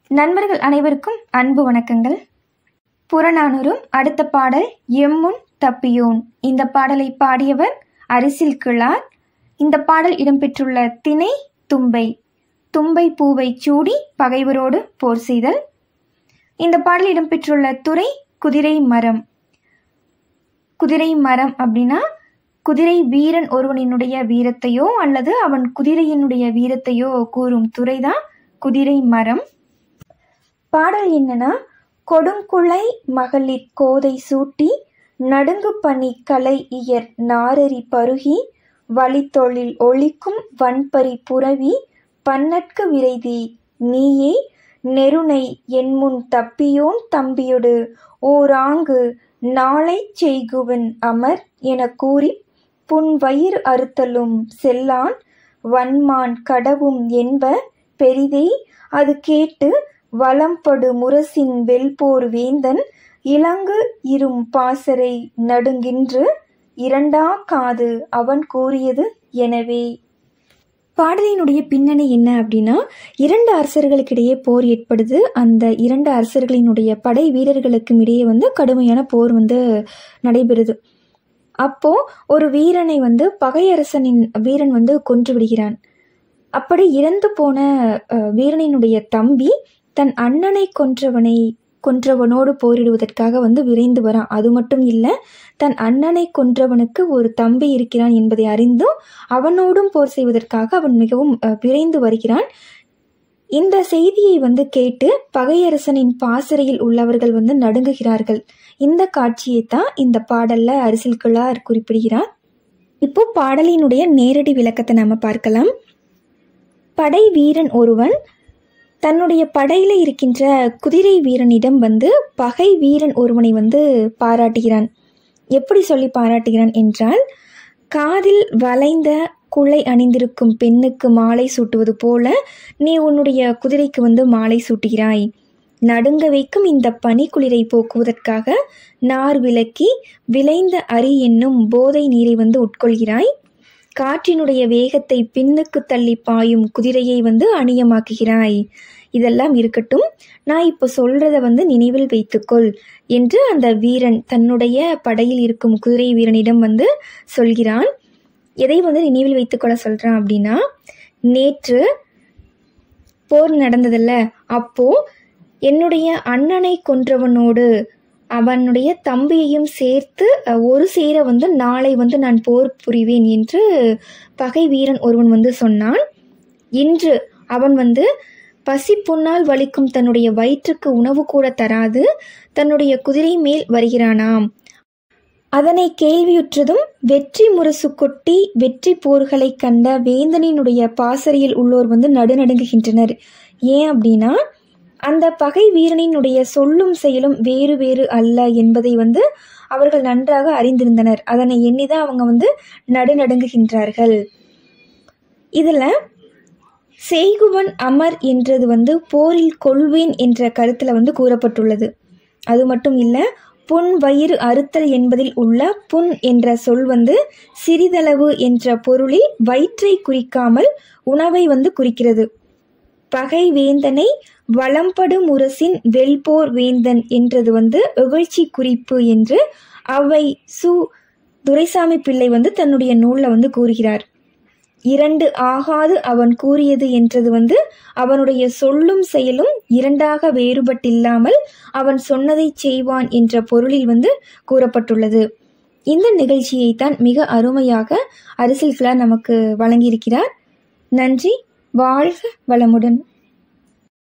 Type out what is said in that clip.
நண்பர்கள் அனைவருக்கும் அன்பு வணக்கங்கள் புறநானூறும் அடுத்த பாடல் எம்முன் தப்பியோன் இந்த பாடலை பாடியவர் அரிசில் கிழார் இந்த பாடல் இடம்பெற்றுள்ள திணை தும்பை தும்பை பூவை சூடி பகைவரோடு போர் செய்தல் இந்த பாடல் இடம்பெற்றுள்ள துறை குதிரை மரம் குதிரை மரம் அப்படின்னா குதிரை வீரன் ஒருவனினுடைய வீரத்தையோ அல்லது அவன் குதிரையினுடைய வீரத்தையோ கூறும் துறைதான் குதிரை மரம் பாடல் என்னன்னா கொடுங்குளை மகளிர் கோதை சூட்டி நடுங்கு பனி கலை இயர் நாரரி பருகி வழித்தொழில் ஒழிக்கும் வன்பரி புரவி பன்னட்கு விரைதி நீயே நெருணை என்முன் தப்பியோன் தம்பியொடு ஓராங்கு நாளை செய்குவன் அமர் என கூறி புன் வயிறு அறுத்தலும் செல்லான் வன்மான் கடவும் என்ப பெரிதே அது கேட்டு வலம்படு முரசின் வெல்போர் வேந்தன் இலங்கு இரும் பாசறை நடுங்கின்று இரண்டா காது அவன் கூறியது எனவே பாடலினுடைய பின்னணி என்ன அப்படின்னா இரண்டு அரசர்களுக்கிடையே போர் ஏற்படுது அந்த இரண்டு அரசர்களினுடைய படை வீரர்களுக்கும் இடையே வந்து கடுமையான போர் வந்து நடைபெறுது அப்போ ஒரு வீரனை வந்து பகையரசனின் வீரன் வந்து கொன்று விடுகிறான் அப்படி இறந்து போன அஹ், வீரனினுடைய தம்பி தன் அண்ணனை கொன்றவனை கொன்றவனோடு போரிடுவதற்காக வந்து விரைந்து வரான் அது மட்டும் இல்லை தன் அண்ணனை கொன்றவனுக்கு ஒரு தம்பி இருக்கிறான் என்பதை அறிந்தும் அவனோடும் போர் செய்வதற்காக அவன் மிகவும் அஹ், விரைந்து வருகிறான் இந்த செய்தியை வந்து கேட்டு பகையரசனின் பாசறையில் உள்ளவர்கள் வந்து நடுங்குகிறார்கள் இந்த காட்சியை தான் இந்த பாடல்ல அரிசில் கிழார் குறிப்பிடுகிறார் இப்போ பாடலினுடைய நேரடி விளக்கத்தை நாம பார்க்கலாம் படை வீரன் ஒருவன் தன்னுடைய படையில இருக்கின்ற குதிரை வீரனிடம் வந்து பகை வீரன் ஒருவனை வந்து பாராட்டுகிறான் எப்படி சொல்லி பாராட்டுகிறான் என்றால் காதில் வளைந்த குலை அணிந்திருக்கும் பெண்ணுக்கு மாலை சூட்டுவது போல நீ உன்னுடைய குதிரைக்கு வந்து மாலை சூட்டுகிறாய் நடுங்க வைக்கும் இந்த பனிக்குளிரை போக்குவதற்காக நார் விலக்கி விளைந்த அரி என்னும் போதை நீரை வந்து உட்கொள்கிறாய் காற்றினுடைய வேகத்தை பின்னுக்கு தள்ளி பாயும் குதிரையை வந்து அணியமாக்குகிறாய் இதெல்லாம் இருக்கட்டும் நான் இப்போ சொல்றத வந்து நினைவில் வைத்துக்கொள் என்று அந்த வீரன் தன்னுடைய படையில் இருக்கும் குதிரை வீரனிடம் வந்து சொல்கிறான் எதை வந்து நினைவில் வைத்துக்கொள்ள சொல்றான் அப்படின்னா நேற்று போர் நடந்ததில்ல அப்போ என்னுடைய அண்ணனை கொன்றவனோடு அவனுடைய தம்பியையும் சேர்த்து அஹ், ஒரு சேர வந்து நாளை வந்து நான் போர் புரிவேன் என்று பகை வீரன் ஒருவன் வந்து சொன்னான் இன்று அவன் வந்து பசி புண்ணால் வலிக்கும் தன்னுடைய வயிற்றுக்கு உணவு கூட தராது தன்னுடைய குதிரை மேல் வருகிறானாம் அதனை கேள்வியுற்றதும் வெற்றி முரசு கொட்டி வெற்றி போர்களை கண்ட வேந்தனினுடைய பாசறையில் உள்ளோர் வந்து நடுநடுங்குகின்றனர் ஏன் அப்படின்னா அந்த பகை வீரனினுடைய சொல்லும் செயலும் வேறு வேறு அல்ல என்பதை வந்து அவர்கள் நன்றாக அறிந்திருந்தனர் அதனை எண்ணிதான் அவங்க வந்து நடுநடுங்குகின்றார்கள் இதுல செய்குவன் அமர் என்றது வந்து போரில் கொள்வேன் என்ற கருத்துல வந்து கூறப்பட்டுள்ளது அது மட்டும் இல்ல புண் வயிறு அறுத்தல் என்பதில் உள்ள புண் என்ற சொல் வந்து சிறிதளவு என்ற பொருளில் வயிற்றை குறிக்காமல் உணவை வந்து குறிக்கிறது பகை வேந்தனை வளம்படு முரசின் வெல்போர் வேந்தன் என்றது வந்து இகழ்ச்சி குறிப்பு என்று அவை சு துரைசாமி பிள்ளை வந்து தன்னுடைய நூலில் வந்து கூறுகிறார் இரண்டு ஆகாது அவன் கூறியது என்றது வந்து அவனுடைய சொல்லும் செயலும் இரண்டாக வேறுபட்டில்லாமல் அவன் சொன்னதை செய்வான் என்ற பொருளில் வந்து கூறப்பட்டுள்ளது இந்த நிகழ்ச்சியை தான் மிக அருமையாக அரசியல் கிளார் நமக்கு வழங்கியிருக்கிறார் நன்றி வாழ்க வளமுடன்